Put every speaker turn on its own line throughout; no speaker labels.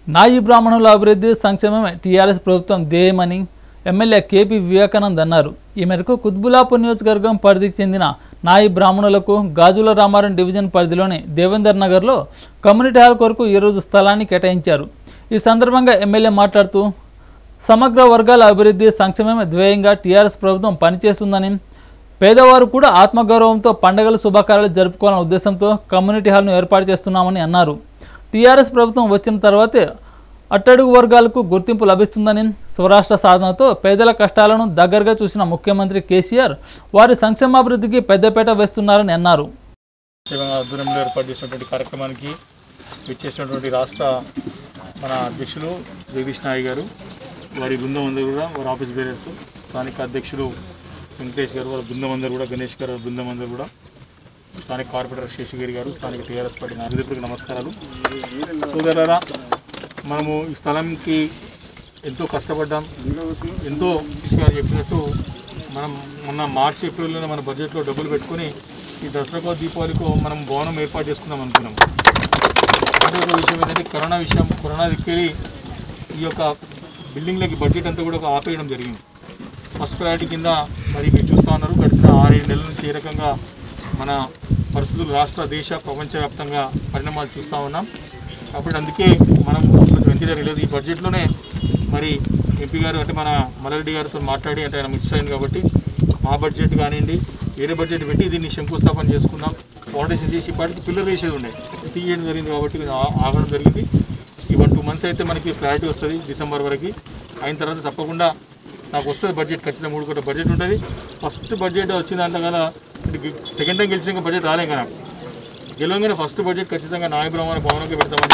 నాయి బ్రాహ్మణుల అభివృద్ధి సంక్షేమమే టీఆర్ఎస్ ప్రభుత్వం ధ్యేయమని ఎమ్మెల్యే కేపీ వివేకానంద్ అన్నారు ఈ మేరకు కుత్బులాపూర్ నియోజకవర్గం పరిధికి చెందిన నాయి బ్రాహ్మణులకు గాజుల రామారం డివిజన్ పరిధిలోని దేవేందర్ నగర్లో కమ్యూనిటీ హాల్ కొరకు ఈరోజు స్థలాన్ని కేటాయించారు ఈ సందర్భంగా ఎమ్మెల్యే మాట్లాడుతూ సమగ్ర వర్గాల అభివృద్ధి సంక్షేమమే ధ్యేయంగా టీఆర్ఎస్ ప్రభుత్వం పనిచేస్తుందని పేదవారు కూడా ఆత్మగౌరవంతో పండుగల శుభకార్యాలు జరుపుకోవాలనే ఉద్దేశంతో కమ్యూనిటీ హాల్ను ఏర్పాటు చేస్తున్నామని అన్నారు టీఆర్ఎస్ ప్రభుత్వం వచ్చిన తర్వాతే అట్టడుగు వర్గాలకు గుర్తింపు లభిస్తుందని స్వరాష్ట్ర సాధనతో పేదల కష్టాలను దగ్గరగా చూసిన ముఖ్యమంత్రి కేసీఆర్ వారి సంక్షేమాభివృద్ధికి పెద్దపీట వేస్తున్నారని అన్నారు
తెలంగాణ ఆధ్వర్యంలో ఏర్పాటు చేసినటువంటి కార్యక్రమానికి విచ్చేసినటువంటి రాష్ట్ర మన అధ్యక్షులు జగదీష్ నాయక్ గారు వారి బృందం అందరూ కూడా వారి ఆఫీస్ బేరర్స్ స్థానిక అధ్యక్షులు వెంకటేష్ గారు వారి బృందం అందరూ కూడా గణేష్ గారు వారి బృందం అందరూ కూడా స్థానిక కార్పొరేటర్ శేషగిరి గారు స్థానిక టీఆర్ఎస్ పార్టీ నాయకులకు నమస్కారాలు సోదరులారా మనము ఈ స్థలంకి ఎంతో కష్టపడ్డాం ఎంతో కృషి గారు చెప్పినట్టు మనం మొన్న మార్చి ఏప్రిల్లో మన బడ్జెట్లో డబ్బులు పెట్టుకొని ఈ దసరాకో దీపావళికో మనం భవనం ఏర్పాటు చేసుకుందాం అనుకున్నాం అంటే ఒక విషయం ఏంటంటే కరోనా విషయం కరోనా దిక్కెళ్ళి ఈ యొక్క బిల్డింగ్లకి బడ్జెట్ అంతా కూడా ఒక ఆపేయడం జరిగింది ఫస్ట్ ప్రయారిటీ కింద మరి మీరు చూస్తూ ఉన్నారు గడిచిన ఆరేడు నెలల నుంచి ఏ రకంగా మన పరిస్థితులు రాష్ట్ర దేశ ప్రపంచవ్యాప్తంగా పరిణామాలు చూస్తూ ఉన్నాం కాబట్టి అందుకే మనం కొంచెం వెంటనే లేదు ఈ బడ్జెట్లోనే మరి ఎంపీ గారు అంటే మన మల్లారెడ్డి గారితో మాట్లాడి అంటే ఆయన మిస్ అయింది కాబట్టి మా బడ్జెట్ కానివ్వండి వేరే బడ్జెట్ పెట్టి దీన్ని శంకుస్థాపన చేసుకుందాం ఫౌండేషన్ చేసి ఇప్పటికి పిల్లలు వేసేది ఉండే తీయడం జరిగింది కాబట్టి ఇది ఆ- ఆగడం జరిగింది ఈ వన్ టూ మంత్స్ అయితే మనకి క్లారిటీ వస్తుంది డిసెంబర్ వరకు అయిన తర్వాత తప్పకుండా నాకు వస్తుంది బడ్జెట్ ఖచ్చితంగా మూడు కోట్ల బడ్జెట్ ఉంటుంది ఫస్ట్ బడ్జెట్ వచ్చిన దాంట్లో కదా సెకండ్ టైం గెలిచిన బడ్జెట్ రాలే కదా గెలవగానే ఫస్ట్ బడ్జెట్ ఖచ్చితంగా నాయ బ్రహ్మణ భవనంకి పెడతామని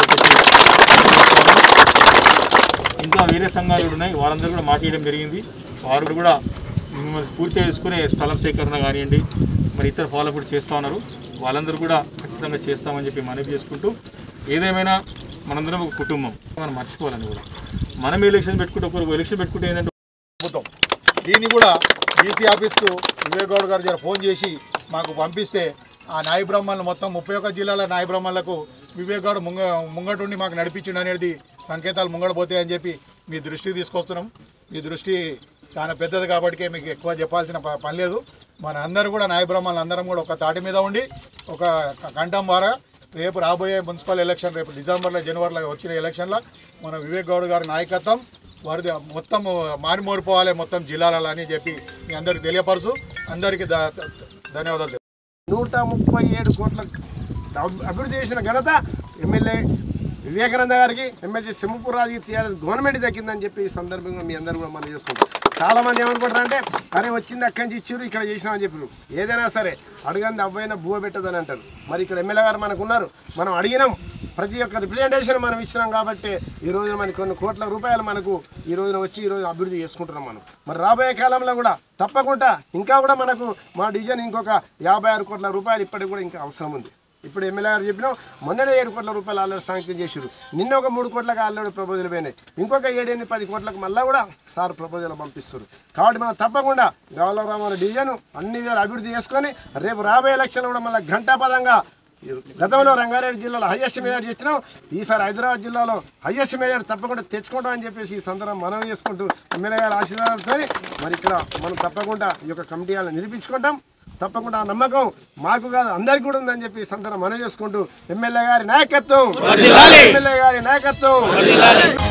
చెప్పేసి ఇంకా వేరే సంఘాలు కూడా ఉన్నాయి వారందరూ కూడా మాట్లాడడం జరిగింది వారు కూడా మిమ్మల్ని పూర్తి చేసుకునే స్థలం సేకరణ కానివ్వండి మరి ఇతర ఫాలో కూడా చేస్తూ ఉన్నారు వాళ్ళందరూ కూడా ఖచ్చితంగా చేస్తామని చెప్పి మనవి చేసుకుంటూ ఏదేమైనా మనందరం ఒక కుటుంబం మనం మర్చిపోవాలని కూడా మనం ఎలక్షన్ పెట్టుకుంటే ఒకరు ఎలక్షన్ పెట్టుకుంటే ఏంటంటే
ప్రభుత్వం దీన్ని కూడా డీసీ ఆఫీస్కు వివేక్ గౌడ్ గారు జర ఫోన్ చేసి మాకు పంపిస్తే ఆ నాయ బ్రహ్మలను మొత్తం ముప్పై ఒక్క జిల్లాల నాయ బ్రహ్మలకు వివేక్ గౌడ్ ముంగ ముంగటుండి మాకు నడిపించిండు అనేది సంకేతాలు ముంగడపోతాయి అని చెప్పి మీ దృష్టికి తీసుకొస్తున్నాం మీ దృష్టి చాలా పెద్దది కాబట్టి మీకు ఎక్కువ చెప్పాల్సిన ప- పని లేదు మన అందరూ కూడా నాయ బ్రహ్మలు అందరం కూడా ఒక తాటి మీద ఉండి ఒక కంఠం ద్వారా రేపు రాబోయే మున్సిపల్ ఎలక్షన్ రేపు డిసెంబర్లో జనవరిలో వచ్చిన ఎలక్షన్లో మన వివేక్ గౌడ్ గారి నాయకత్వం వారిది మొత్తం మారిమోరిపోవాలి మొత్తం జిల్లాలలో అని చెప్పి మీ అందరికి తెలియపరచు అందరికీ ధ- ధన్యవాదాలు
నూట ముప్పై ఏడు కోట్ల అభి- అభివృద్ధి చేసిన ఘనత ఎమ్మెల్యే వివేకానంద గారికి ఎమ్మెల్యే సింహపూర్ రాజుకి టీఆర్ఎస్ గవర్నమెంట్ దక్కిందని చెప్పి ఈ సందర్భంగా మీ అందరూ కూడా మనం చేసుకుంటాం చాలా మంది ఏమనుకుంటారు అంటే అరే వచ్చింది అక్కడి నుంచి ఇచ్చిర్రు ఇక్కడ చేసినామని చెప్పారు ఏదైనా సరే అడగంది అవ్వైనా బువ పెట్టదని అంటారు మరి ఇక్కడ ఎమ్మెల్యే గారు మనకు ఉన్నారు మనం అడిగినాం ప్రతి ఒక్క రిప్రజెంటేషన్ మనం ఇచ్చినాం కాబట్టి ఈ రోజున మనకి కొన్ని కోట్ల రూపాయలు మనకు ఈ రోజున వచ్చి ఈ రోజు అభివృద్ధి చేసుకుంటున్నాం మనం మరి రాబోయే కాలంలో కూడా తప్పకుండా ఇంకా కూడా మనకు మా డివిజన్ ఇంకొక యాభై ఆరు కోట్ల రూపాయలు ఇప్పటికి కూడా ఇంకా అవసరం ఉంది ఇప్పుడు ఎమ్మెల్యే గారు చెప్పినాం మొన్ననే ఏడు కోట్ల రూపాయలు ఆల్రెడీ శాంక్షన్ చేసారు నిన్న ఒక మూడు కోట్లకు ఆల్రెడీ ప్రపోజల్ పోయినాయి ఇంకొక ఏడెనిమిది పది కోట్లకు మళ్ళీ కూడా సార్ ప్రపోజల్ పంపిస్తారు కాబట్టి మనం తప్పకుండా గౌరవరామాల డివిజన్ అన్ని విధాలు అభివృద్ధి చేసుకొని రేపు రాబోయే ఎలక్షన్ కూడా మళ్ళీ ఘంటాపదంగా గతంలో రంగారెడ్డి జిల్లాలో హైయెస్ట్ మేయర్ చేసినాం ఈసారి హైదరాబాద్ జిల్లాలో హైయెస్ట్ మేయర్ తప్పకుండా తెచ్చుకుంటాం అని చెప్పేసి ఈ సందర్భం మనం చేసుకుంటూ ఎమ్మెల్యే గారి ఆశీర్వాదాలతో మరి ఇక్కడ మనం తప్పకుండా ఈ యొక్క కమిటీ వాళ్ళని నిరూపించుకుంటాం తప్పకుండా ఆ నమ్మకం మాకు కాదు అందరికీ కూడా ఉందని చెప్పి ఈ సందర్భం మనం చేసుకుంటూ ఎమ్మెల్యే గారి నాయకత్వం ఎమ్మెల్యే గారి నాయకత్వం